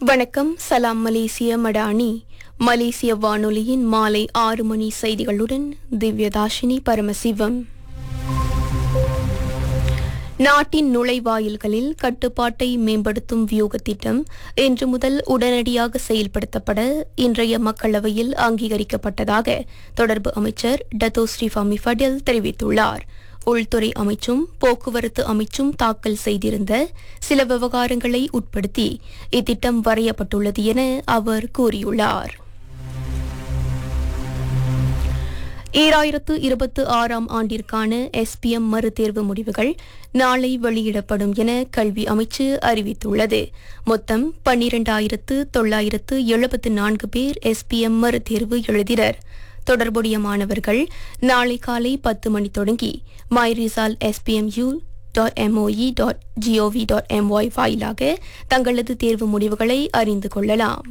வணக்கம் சலாம் மலேசிய மடானி மலேசிய வானொலியின் மாலை ஆறு மணி செய்திகளுடன் திவ்யதாஷினி பரமசிவம் நாட்டின் நுழைவாயில்களில் கட்டுப்பாட்டை மேம்படுத்தும் வியூக திட்டம் இன்று முதல் உடனடியாக செயல்படுத்தப்பட இன்றைய மக்களவையில் அங்கீகரிக்கப்பட்டதாக தொடர்பு அமைச்சர் டத்தோ ஸ்ரீஃபாமி ஃபடேல் தெரிவித்துள்ளார் உள்துறை அமைச்சும் போக்குவரத்து அமைச்சும் தாக்கல் செய்திருந்த சில விவகாரங்களை உட்படுத்தி இத்திட்டம் வரையப்பட்டுள்ளது என அவர் கூறியுள்ளார் ஈராயிரத்து இருபத்து ஆறாம் ஆண்டிற்கான எஸ்பிஎம் மறுதேர்வு முடிவுகள் நாளை வெளியிடப்படும் என கல்வி அமைச்சு அறிவித்துள்ளது மொத்தம் பன்னிரண்டாயிரத்து தொள்ளாயிரத்து எழுபத்து நான்கு பேர் எஸ்பிஎம் மறுதேர்வு எழுதினர் தொடர்புடைய மாணவர்கள் நாளை காலை பத்து மணி தொடங்கி my result SPMU dot MOE dot GOV dot MY வாயிலாக தங்களது தேர்வு முடிவுகளை அறிந்து கொள்ளலாம்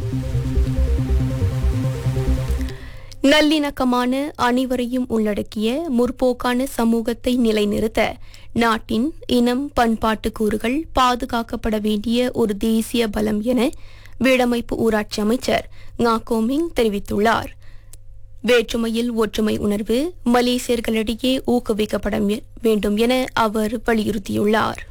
நல்லிணக்கமான அனைவரையும் உள்ளடக்கிய முற்போக்கான சமூகத்தை நிலைநிறுத்த நாட்டின் இனம் பண்பாட்டு கூறுகள் பாதுகாக்கப்பட வேண்டிய ஒரு தேசிய பலம் என வீடமைப்பு ஊராட்சி அமைச்சர் ngா கோமிங் தெரிவித்துள்ளார் வேற்றுமையில் ஒற்றுமை உணர்வு மலேசியர்களிடையே ஊக்குவிக்கப்பட மே- வேண்டும் என அவர் வலியுறுத்தியுள்ளார்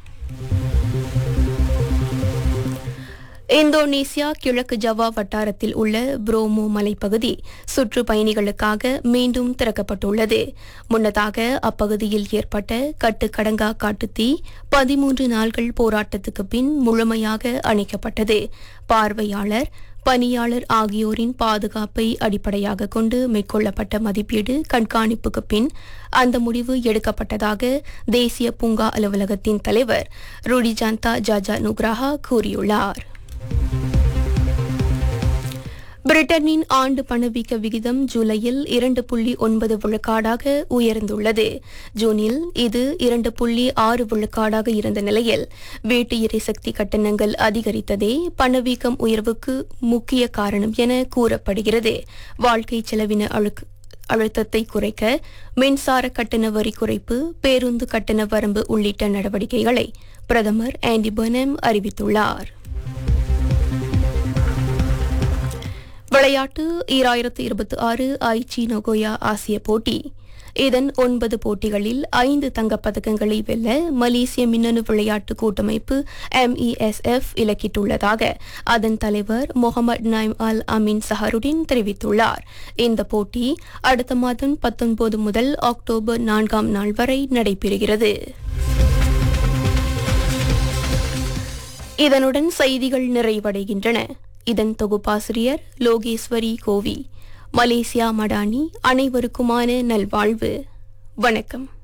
இந்தோனேசியா கிழக்கு ஜவா வட்டாரத்தில் உள்ள புரோமோ மலைப்பகுதி சுற்றுப்பயணிகளுக்காக மீண்டும் திறக்கப்பட்டுள்ளது முன்னதாக அப்பகுதியில் ஏற்பட்ட கட்டுக்கடங்கா காட்டுத்தீ பதிமூன்று நாள்கள் போராட்டத்துக்கு பின் முழுமையாக அணைக்கப்பட்டது பார்வையாளர் பணியாளர் ஆகியோரின் பாதுகாப்பை அடிப்படையாக கொண்டு மேற்கொள்ளப்பட்ட மதிப்பீடு கண்காணிப்புக்கு பின் அந்த முடிவு எடுக்கப்பட்டதாக தேசிய பூங்கா அலுவலகத்தின் தலைவர் ருடிஜாந்தா ஜாஜா நுக்ராஹா கூறியுள்ளார் பிரிட்டனின் ஆண்டு பணவீக்க விகிதம் ஜூலையில் இரண்டு புள்ளி ஒன்பது விழுக்காடாக உயர்ந்துள்ளது ஜூனில் இது இரண்டு புள்ளி ஆறு விழுக்காடாக இருந்த நிலையில் வீட்டு எரிசக்தி கட்டணங்கள் அதிகரித்ததே பணவீக்கம் உயர்வுக்கு முக்கிய காரணம் என கூறப்படுகிறது வாழ்க்கை செலவின அழுக்கு அழுத்தத்தை குறைக்க மின்சார கட்டண வரி குறைப்பு பேருந்து கட்டண வரம்பு உள்ளிட்ட நடவடிக்கைகளை பிரதமர் ஆண்டி பர்னம் அறிவித்துள்ளார் விளையாட்டு ஈராயிரத்து இருபத்தி ஆறு ஐச்சி நொகோயா ஆசிய போட்டி இதன் ஒன்பது போட்டிகளில் ஐந்து தங்கப்பதக்கங்களை வெல்ல மலேசிய மின்னணு விளையாட்டு கூட்டமைப்பு எம்இஎஸ்எஃப் இலக்கிட்டுள்ளதாக அதன் தலைவர் முகமது நைம் அல் அமீன் சஹருடின் தெரிவித்துள்ளார் இந்த போட்டி அடுத்த மாதம் பத்தொன்பது முதல் அக்டோபர் நான்காம் நாள் வரை நடைபெறுகிறது இதனுடன் செய்திகள் நிறைவடைகின்றன இதன் தொகுப்பாசிரியர் லோகேஸ்வரி கோவி மலேசியா மடானி அனைவருக்குமான நல்வாழ்வு வணக்கம்